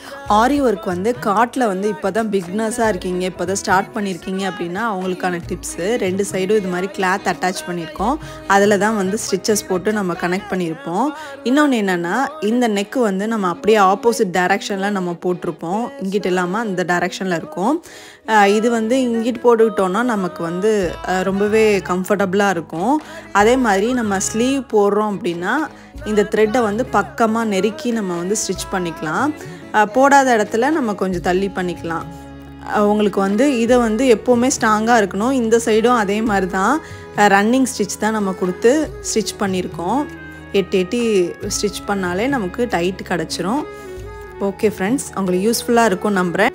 ஆரி work வந்து காட்டில் வந்து இப்போ தான் பிக்னஸாக இருக்கீங்க இப்போ தான் ஸ்டார்ட் பண்ணியிருக்கீங்க அப்படின்னா அவங்களுக்கான டிப்ஸு ரெண்டு சைடும் இது மாதிரி கிளாத் அட்டாச் பண்ணியிருக்கோம் அதில் தான் வந்து ஸ்டிச்சஸ் போட்டு நம்ம கனெக்ட் பண்ணியிருப்போம் இன்னொன்று என்னென்னா இந்த நெக்கு வந்து நம்ம அப்படியே ஆப்போசிட் டைரக்ஷனில் நம்ம போட்டிருப்போம் இங்கிட்டு இல்லாமல் அந்த டைரக்ஷனில் இருக்கும் அஹ் இது வந்து இங்கிட்டு போட்டுக்கிட்டோன்னா நமக்கு வந்து அஹ் ரொம்பவே கம்ஃபர்டபுளாக இருக்கும் அதே மாதிரி நம்ம ஸ்லீவ் போடுறோம் அப்படின்னா இந்த த்ரெட்டை வந்து பக்கமாக நெருக்கி நம்ம வந்து ஸ்டிச் பண்ணிக்கலாம் அஹ் போடாத இடத்துல நம்ம கொஞ்சம் தள்ளி பண்ணிக்கலாம் அஹ் உங்களுக்கு வந்து இதை வந்து எப்போவுமே ஸ்ட்ராங்காக இருக்கணும் இந்த சைடும் அதே மாதிரி தான் ரன்னிங் ஸ்டிச் தான் நம்ம கொடுத்து ஸ்டிச் பண்ணியிருக்கோம் எட்டு எட்டி ஸ்டிச் பண்ணாலே நமக்கு டைட் கிடச்சிரும் ஓகே ஃப்ரெண்ட்ஸ் உங்களுக்கு யூஸ்ஃபுல்லாக இருக்கும் நம்புகிறேன்